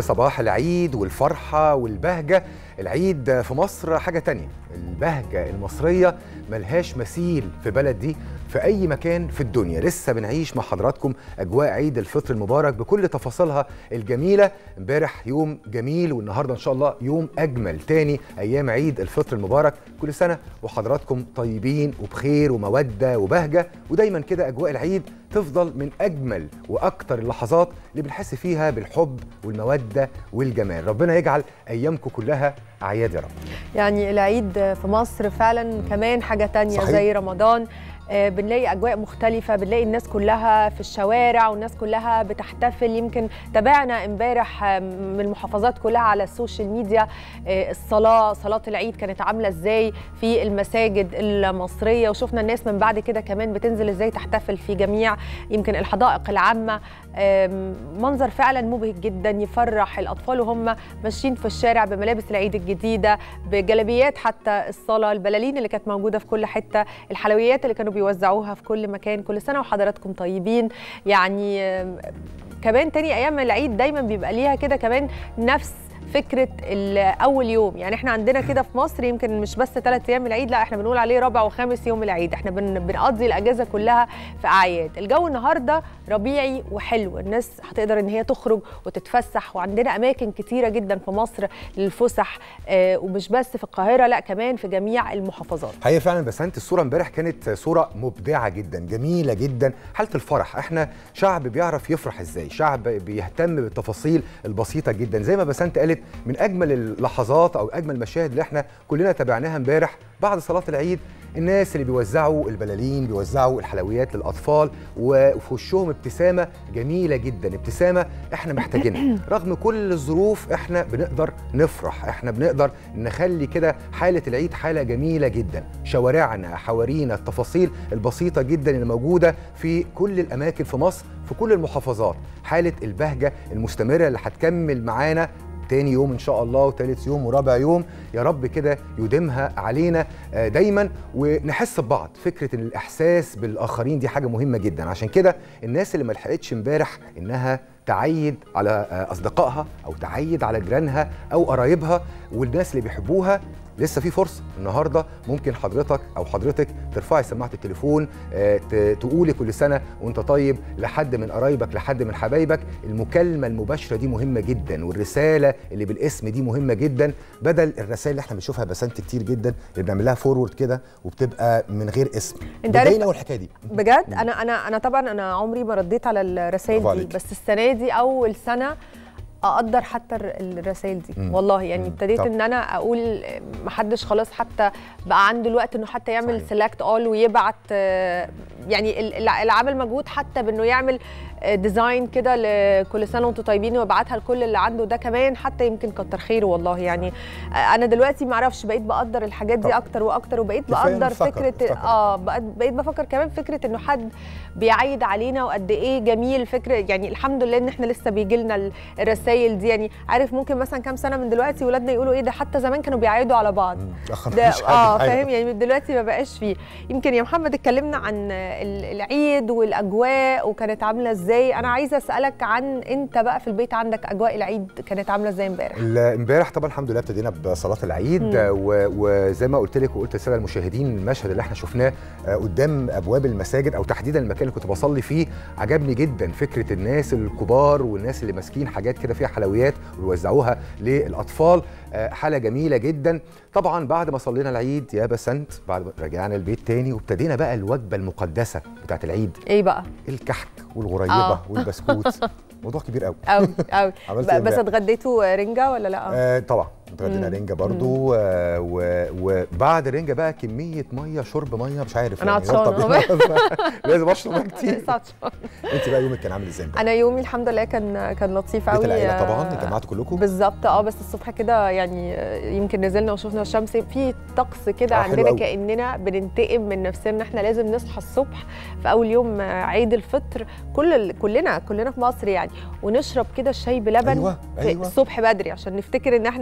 صباح العيد والفرحة والبهجة العيد في مصر حاجة تانية البهجة المصرية ملهاش مثيل في بلد دي في أي مكان في الدنيا لسه بنعيش مع حضراتكم أجواء عيد الفطر المبارك بكل تفاصيلها الجميلة امبارح يوم جميل والنهاردة إن شاء الله يوم أجمل تاني أيام عيد الفطر المبارك كل سنة وحضراتكم طيبين وبخير ومودة وبهجة ودايما كده أجواء العيد تفضل من أجمل وأكتر اللحظات اللي بنحس فيها بالحب والمودة والجمال ربنا يجعل أيامكم كلها أعياد يا رب يعني العيد في مصر فعلا كمان حاجة تانية صحيح. زي رمضان آه، بنلاقي اجواء مختلفه بنلاقي الناس كلها في الشوارع والناس كلها بتحتفل يمكن تابعنا امبارح آه، من المحافظات كلها على السوشيال ميديا آه، الصلاه صلاه العيد كانت عامله ازاي في المساجد المصريه وشفنا الناس من بعد كده كمان بتنزل ازاي تحتفل في جميع يمكن الحدائق العامه آم، منظر فعلا مبهج جدا يفرح الاطفال وهم ماشيين في الشارع بملابس العيد الجديده بجلبيات حتى الصلاه البلالين اللي كانت موجوده في كل حته الحلويات اللي كانوا بيوزعوها في كل مكان كل سنه وحضراتكم طيبين يعني آم، كمان تاني ايام العيد دايما بيبقى ليها كده كمان نفس فكره ال- اول يوم يعني احنا عندنا كده في مصر يمكن مش بس ثلاث ايام العيد لا احنا بنقول عليه رابع وخامس يوم العيد احنا بن بنقضي الاجازه كلها في اعياد الجو النهارده ربيعي وحلو الناس هتقدر ان هي تخرج وتتفسح وعندنا اماكن كتيره جدا في مصر للفسح آه ومش بس في القاهره لا كمان في جميع المحافظات هي فعلا بس انت الصوره امبارح كانت صوره مبدعه جدا جميله جدا حاله الفرح احنا شعب بيعرف يفرح ازاي شعب بيهتم بالتفاصيل البسيطه جدا زي ما بسنت قالت من اجمل اللحظات او اجمل المشاهد اللي احنا كلنا تابعناها امبارح بعد صلاه العيد الناس اللي بيوزعوا البلالين بيوزعوا الحلويات للاطفال وفي وشهم ابتسامه جميله جدا ابتسامه احنا محتاجينها رغم كل الظروف احنا بنقدر نفرح احنا بنقدر نخلي كده حاله العيد حاله جميله جدا شوارعنا حوارينا التفاصيل البسيطه جدا اللي موجوده في كل الاماكن في مصر في كل المحافظات حاله البهجه المستمره اللي هتكمل معانا تاني يوم ان شاء الله وتالت يوم ورابع يوم يا رب كده يديمها علينا آه، دايما ونحس ببعض فكره ان الاحساس بالاخرين دي حاجه مهمه جدا عشان كده الناس اللي ما لحقتش امبارح انها تعيد على آه، اصدقائها او تعيد على جيرانها او قرايبها والناس اللي بيحبوها لسه في فرصه النهارده ممكن حضرتك او حضرتك ترفعي سماعه التليفون آه، ت- تقولي كل سنه وانت طيب لحد من قرايبك لحد من حبايبك المكالمه المباشره دي مهمه جدا والرساله اللي بالاسم دي مهمه جدا بدل الرسائل اللي احنا بنشوفها بسنت كتير جدا اللي بنعمل لها فورورد كده وبتبقى من غير اسم انت عارف- بداينا والحكايه دي بجد انا انا انا طبعا انا عمري ما رديت على الرسائل برافو دي عليك. بس السنه دي اول سنه اقدر حتى الر- الرسائل دي مم. والله يعني مم. ابتديت طب. ان انا اقول محدش خلاص حتى بقى عنده الوقت انه حتى يعمل صحيح. سيلكت اول ويبعت آه، يعني ال- الع- اللي عمل مجهود حتى بانه يعمل آه، ديزاين كده لكل سنه وانتم طيبين ويبعتها لكل اللي عنده ده كمان حتى يمكن كتر خيره والله يعني آه، انا دلوقتي ما اعرفش بقيت بقدر الحاجات دي طب. اكتر واكتر وبقيت كفاية بقدر نفتكر- فكره نفتكر. اه بقت- بقيت بفكر كمان فكره انه حد بيعيد علينا وقد ايه جميل فكره يعني الحمد لله ان احنا لسه بيجي لنا الرسائل دي يعني عارف ممكن مثلا كام سنه من دلوقتي ولادنا يقولوا ايه ده حتى زمان كانوا بيعيدوا على بعض ده اه فاهم يعني دلوقتي ما بقاش فيه يمكن يا محمد اتكلمنا عن ال- العيد والاجواء وكانت عامله ازاي انا عايزه اسالك عن انت بقى في البيت عندك اجواء العيد كانت عامله ازاي امبارح ال- امبارح طبعا الحمد لله ابتدينا بصلاه العيد مم. آه، و- وزي ما قلت لك وقلت للساده المشاهدين المشهد اللي احنا شفناه آه، قدام ابواب المساجد او تحديدا المكان اللي كنت بصلي فيه عجبني جدا فكره الناس الكبار والناس اللي ماسكين حاجات كده فيها حلويات ويوزعوها للاطفال آه، حاله جميله جدا طبعا بعد ما صلينا العيد يا بسنت بعد ما رجعنا البيت تاني وابتدينا بقى الوجبه المقدسه بتاعت العيد ايه بقى الكحك والغريبه آه. والبسكوت موضوع كبير قوي قوي قوي عملت إيه بس امبارح؟ اتغديتوا رنجه ولا لا آه طبعا اتغدينا مم. رنجه برضو آه و- وبعد الرنجه بقى كميه ميه شرب ميه مش عارف أنا يعني ده عطشانة. طبيعي. لازم اشرب ميه كتير لسه عطشانة. انت بقى يومك كان عامل ازاي امبارح؟ انا يومي الحمد لله كان كان لطيف قوي بيت العيله طبعا اتجمعتوا كلكم بالظبط اه بس الصبح كده يعني آه، يمكن نزلنا وشفنا الشمس في طقس كده آه، حلو عندنا قوي. كاننا بننتقم من نفسنا ان احنا لازم نصحى الصبح في اول يوم آه، عيد الفطر كل ال- كلنا كلنا في مصر يعني ونشرب كده الشاي بلبن أيوة، في أيوة. الصبح بدري عشان نفتكر ان احنا لما كنا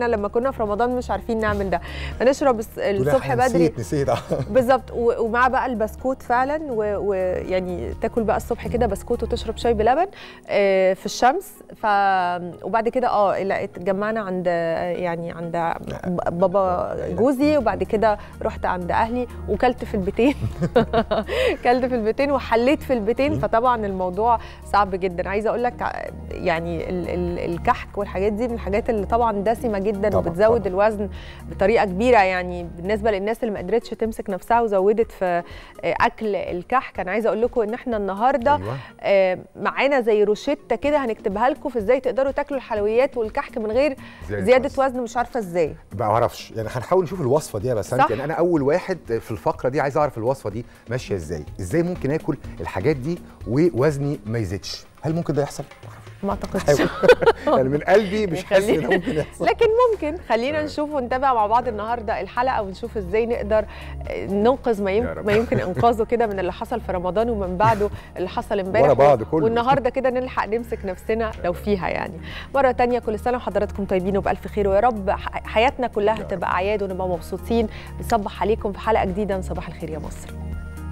كنا في رمضان مش عارفين نعمل ده فنشرب الس- الصبح بدري نسيت نسيت بالظبط و- ومع بقى البسكوت فعلا و- ويعني تاكل بقى الصبح كده بسكوت وتشرب شاي بلبن آه، في الشمس ف وبعد كده اه لا اتجمعنا عند يعني عند ب- بابا جوزي وبعد كده رحت عند اهلي وكلت في البيتين كلت في البيتين وحليت في البيتين فطبعا الموضوع صعب جدا عايزه اقول لك ع- يعني ال- ال- الكحك والحاجات دي من الحاجات اللي طبعا دسمه جدا طبعاً، وبتزود طبعاً. الوزن بطريقه كبيره يعني بالنسبه للناس اللي ما قدرتش تمسك نفسها وزودت في آه، اكل الكحك انا عايزه اقول لكم ان احنا النهارده أيوة. آه، معانا زي روشته كده هنكتبها لكم في ازاي تقدروا تاكلوا الحلويات والكحك من غير زيادة زياده وزن. وزن مش عارفه ازاي ما اعرفش يعني هنحاول نشوف الوصفه دي يا بسنت صح. يعني انا اول واحد في الفقره دي عايز اعرف الوصفه دي ماشيه ازاي ازاي ممكن اكل الحاجات دي ووزني ما يزيدش هل ممكن ده يحصل ما اعتقدش حاول. يعني من قلبي مش حاسس ان ده خلينا- ممكن يحصل لكن ممكن خلينا نشوف ونتابع مع بعض النهارده الحلقه ونشوف ازاي نقدر آه، ننقذ ما يا يمكن رب. ما يمكن انقاذه كده من اللي حصل في رمضان ومن بعده اللي حصل امبارح ورا بعض كله. والنهارده كده نلحق نمسك نفسنا لو فيها يعني مره تانية كل سنه وحضراتكم طيبين وبالف خير ويا رب ح- حياتنا كلها يا رب. تبقى اعياد ونبقى مبسوطين نصبح عليكم في حلقه جديده من صباح الخير يا مصر